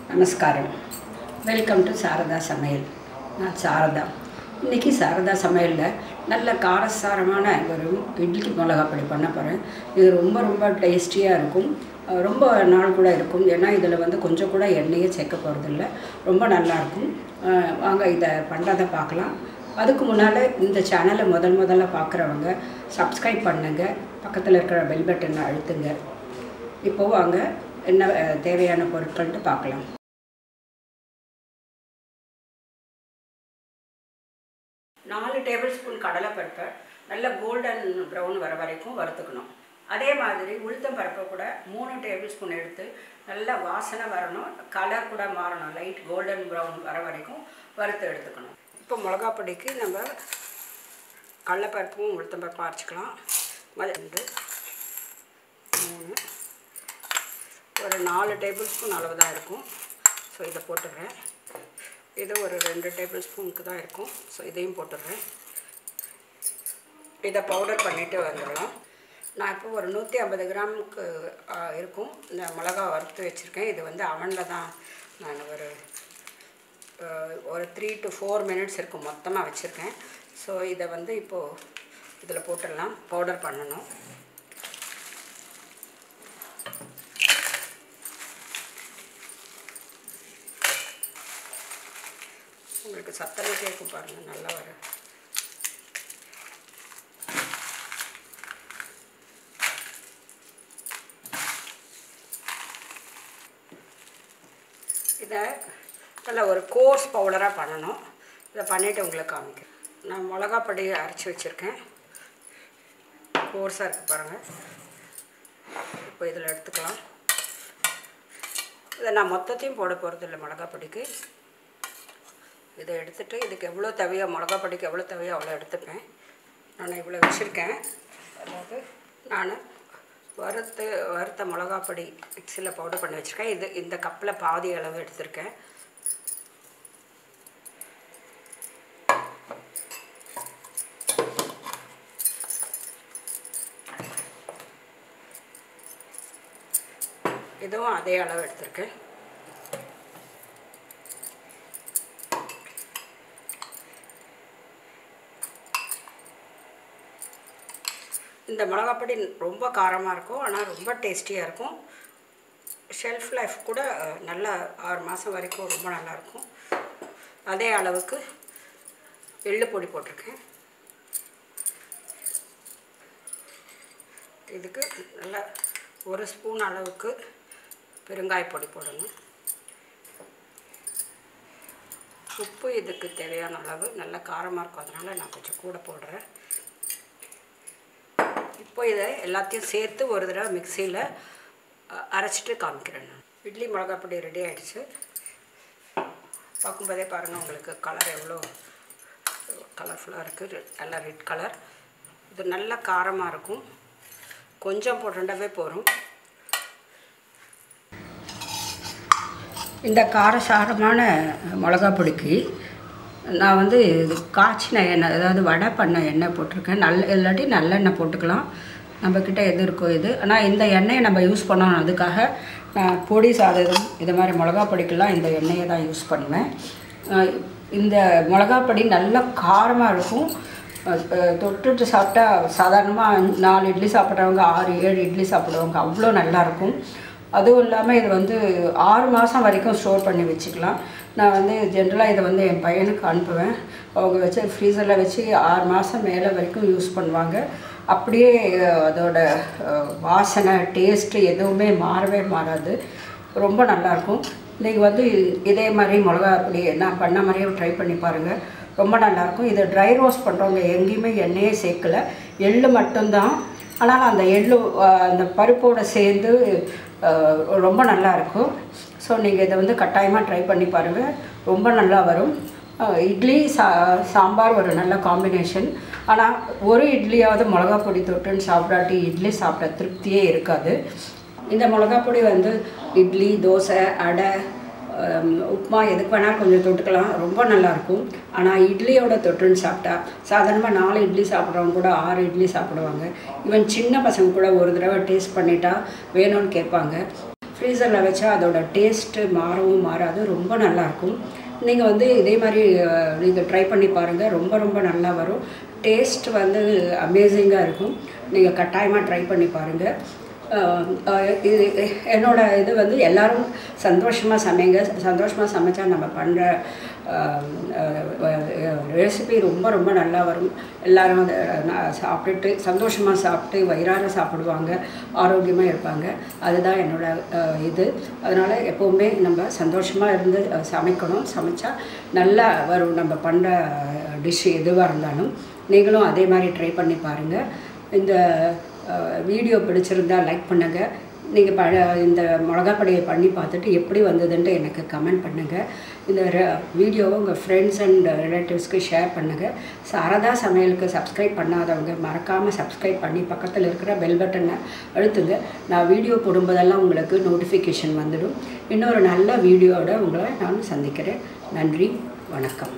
நமஸ்காரம் welcome to Saradha சமையல் நான் சாரதா இன்றைக்கி சாரதா சமையலில் நல்ல காரசாரமான ஒரு இட்லிக்கு மிளகாப்பொடி பண்ண போகிறேன் இது ரொம்ப ரொம்ப டேஸ்டியாக இருக்கும் அஹ் ரொம்ப நாள் கூட இருக்கும் ஏன்னா இதில் வந்து கொஞ்சம் கூட எண்ணெயே சேர்க்க போகிறதில்ல ரொம்ப நல்லாயிருக்கும் அஹ் வாங்க இதை பண்ணுறதை பார்க்கலாம் அதுக்கு முன்னால் இந்த சேனலை முதல் முதல்ல பார்க்குறவங்க சப்ஸ்கிரைப் பண்ணுங்க பக்கத்தில் இருக்கிற பெல் பட்டனை அழுத்துங்க இப்போ வாங்க என்ன அஹ், தேவையான பொருட்கள்ட்டு பார்க்கலாம் நாலு டேபிள் ஸ்பூன் கடலைப்பருப்பை நல்ல கோல்டன் ப்ரௌன் வர வரைக்கும் வறுத்துக்கணும் அதே மாதிரி உளுத்தம் பருப்பை கூட மூணு டேபிள் ஸ்பூன் எடுத்து நல்லா வாசனை வரணும் கலர் கூட மாறணும் லைட் கோல்டன் ப்ரௌன் வர வரைக்கும் வறுத்து எடுத்துக்கணும் இப்போ மிளகா பொடிக்கு நம்ம கடலைப்பருப்பும் உளுத்தம் பருப்பும் அரைச்சிக்கலாம் ம- ரெண்டு மூணு ஒரு நாலு டேபிள் ஸ்பூன் அளவு தான் இருக்கும் ஸோ இதை போட்டுடுறேன் இது ஒரு ரெண்டு டேபிள் ஸ்பூனுக்கு தான் இருக்கும் ஸோ இதையும் போட்டுடுறேன் இதை பவுடர் பண்ணிவிட்டு வந்துடலாம் நான் இப்போ ஒரு நூற்றி ஐம்பது கிராமுக்கு ஆ, இருக்கும் இந்த மிளகா வறுத்து வச்சுருக்கேன் இது வந்து அவனில் தான் நான் ஒரு ஆ, ஒரு த்ரீ டு ஃபோர் மினிட்ஸ் இருக்கும் மொத்தமாக வச்சுருக்கேன் ஸோ இதை வந்து இப்போது இதில் போட்டுடலாம் பவுடர் பண்ணணும் உங்களுக்கு சத்தமே கேட்கும் பாருங்கள் நல்லா வர இதை நல்ல ஒரு கோர்ஸ் பவுடராக பண்ணணும் இதை பண்ணிவிட்டு உங்களுக்கு காமிக்கிறேன் நான் மிளகா பொடி அரைச்சி வச்சுருக்கேன் கோர்ஸாக இருக்குது பாருங்கள் இப்போ இதில் எடுத்துக்கலாம் இதை நான் மொத்தத்தையும் போட போகிறதில்ல மிளகா பொடிக்கு இதை எடுத்துட்டு இதுக்கு எவ்வளோ தேவையோ மிளகா பொடிக்கு எவ்வளோ தேவையோ அவ்வளோ எடுத்துப்பேன் நான் இவ்வளோ வச்சுருக்கேன் அதாவது நான் வறுத்து வறுத்த மிளகா பொடி மிக்சியில் பவுடர் பண்ணி வச்சுருக்கேன் இது இந்த கப்பில் பாதி அளவு எடுத்திருக்கேன் இதுவும் அதே அளவு எடுத்திருக்கேன் இந்த மிளகாப்பொடி ரொம்ப காரமாக இருக்கும் ஆனால் ரொம்ப டேஸ்டியாக இருக்கும் ஷெல்ஃப் லைஃப் கூட அஹ், நல்லா ஆறு மாதம் வரைக்கும் ரொம்ப நல்லாயிருக்கும் அதே அளவுக்கு எள்ளு பொடி போட்டிருக்கேன் இதுக்கு நல்லா ஒரு ஸ்பூன் அளவுக்கு பெருங்காய பொடி போடணும் உப்பு இதுக்கு தேவையான அளவு நல்லா காரமாக இருக்கும் அதனால் நான் கொஞ்சம் கூட போடுறேன் இப்போ இதை எல்லாத்தையும் சேர்த்து ஒரு தடவை மிக்சியில் அரைச்சிட்டு காமிக்கிறேன் நான் இட்லி மிளகாய் பொடி ரெடி ஆகிடுச்சு பார்க்கும்போதே பாருங்கள் உங்களுக்கு கலர் எவ்வளோ கலர்ஃபுல்லாக இருக்குது நல்லா ரெட் கலர் இது நல்ல காரமாக இருக்கும் கொஞ்சம் போட்டுட்டாவே போதும் இந்த காரசாரமான மிளகா பொடிக்கு நான் வந்து இது காய்ச்சின எண்ணெய் அதாவது வடை பண்ண எண்ணெய் போட்டிருக்கேன் நல்ல இல்லாட்டி நல்லெண்ணெய் போட்டுக்கலாம் நம்மக்கிட்ட எது இருக்கோ இது ஆனால் இந்த எண்ணெயை நம்ம யூஸ் பண்ணணும் அதுக்காக நான் பொடி சாதம் இது மாதிரி மிளகா பொடிக்கெல்லாம் இந்த எண்ணெயை தான் யூஸ் பண்ணுவேன் அஹ் இந்த மிளகா பொடி நல்ல காரமாக இருக்கும் அஹ் அஹ் தொட்டுட்டு சாப்பிட்டா சாதாரணமாக நாலு இட்லி சாப்பிட்றவங்க ஆறு ஏழு இட்லி சாப்பிடுவாங்க அவ்வளோ நல்லாயிருக்கும் அதுவும் இல்லாமல் இது வந்து ஆறு மாதம் வரைக்கும் ஸ்டோர் பண்ணி வச்சுக்கலாம் நான் வந்து ஜென்ரலாக இதை வந்து என் பையனுக்கு அனுப்புவேன் அவங்க வச்சு ஃப்ரீசரில் வச்சு ஆறு மாதம் மேலே வரைக்கும் யூஸ் பண்ணுவாங்க அப்படியே அஹ், அதோட அஹ், வாசனை டேஸ்ட்டு எதுவுமே மாறவே மாறாது ரொம்ப நல்லாயிருக்கும் நீங்கள் வந்து இதே மாதிரி மிளகா அப்படி நான் பண்ண மாதிரியே ட்ரை பண்ணி பாருங்கள் ரொம்ப நல்லாயிருக்கும் இதை ட்ரை ரோஸ்ட் பண்ணுறவங்க எங்கேயுமே எண்ணெயே சேர்க்கல எள்ளு மட்டும்தான் ஆனால் அந்த எள்ளு அஹ், அந்த பருப்போடு சேர்ந்து அஹ், ரொம்ப நல்லா இருக்கும் ஸோ நீங்கள் இதை வந்து கட்டாயமாக ட்ரை பண்ணி பாருங்கள் ரொம்ப நல்லா வரும் அஹ், இட்லி சா சாம்பார் ஒரு நல்ல காம்பினேஷன் ஆனால் ஒரு இட்லியாவது மிளகா பொடி தொட்டுன்னு சாப்பிடாட்டி இட்லி சாப்பிட்ட திருப்தியே இருக்காது இந்த மிளகா பொடி வந்து இட்லி தோசை அடை ஹம், உப்புமா எதுக்கு வேணால் கொஞ்சம் தொட்டுக்கலாம் ரொம்ப நல்லாயிருக்கும் ஆனால் இட்லியோட தொட்டுன்னு சாப்பிட்டா சாதாரணமாக நாலு இட்லி சாப்பிட்றவங்க கூட ஆறு இட்லி சாப்பிடுவாங்க ஈவன் சின்ன பசங்க கூட ஒரு தடவை டேஸ்ட் பண்ணிட்டா வேணும்னு கேட்பாங்க ஃப்ரீசரில் வச்சா அதோட டேஸ்ட்டு மாறவும் மாறாது ரொம்ப நல்லாயிருக்கும் நீங்கள் வந்து இதே மாதிரி நீங்கள் ட்ரை பண்ணி பாருங்கள் ரொம்ப ரொம்ப நல்லா வரும் டேஸ்ட் வந்து அமேசிங்காக இருக்கும் நீங்கள் கட்டாயமாக ட்ரை பண்ணி பாருங்கள் அஹ் அஹ் இது என்னோட இது வந்து எல்லாரும் சந்தோஷமாக சமைங்க சந்தோஷமாக சமைச்சா நம்ம பண்ணுற ரெசிபி ரொம்ப ரொம்ப நல்லா வரும் எல்லாரும் அதை நா- சாப்பிட்டுட்டு சந்தோஷமாக சாப்பிட்டு வயிறார சாப்பிடுவாங்க ஆரோக்கியமாக இருப்பாங்க அதுதான் என்னோட அஹ், இது அதனால் எப்போவுமே நம்ம சந்தோஷமாக இருந்து அஹ், சமைக்கணும் சமைச்சா நல்லா வரும் நம்ம பண்ணுற டிஷ் எதுவாக இருந்தாலும் நீங்களும் அதே மாதிரி ட்ரை பண்ணி பாருங்கள் இந்த அஹ், வீடியோ பிடிச்சிருந்தா லைக் பண்ணுங்கள் நீங்கள் ப இந்த மிளகாப்பொடியை பண்ணி பார்த்துட்டு எப்படி வந்ததுன்ட்டு எனக்கு கமெண்ட் பண்ணுங்கள் இந்த ர- வீடியோவை உங்கள் ஃப்ரெண்ட்ஸ் அண்ட் ரிலேட்டிவ்ஸ்க்கு ஷேர் பண்ணுங்கள் சாரதா சமையலுக்கு சப்ஸ்கிரைப் பண்ணாதவங்க மறக்காமல் சப்ஸ்கிரைப் பண்ணி பக்கத்தில் இருக்கிற பெல் பட்டனை அழுத்துங்க நான் வீடியோ போடும்போதெல்லாம் உங்களுக்கு நோட்டிஃபிகேஷன் வந்துடும் இன்னொரு நல்ல வீடியோவோட உங்களை நான் சந்திக்கிறேன் நன்றி வணக்கம்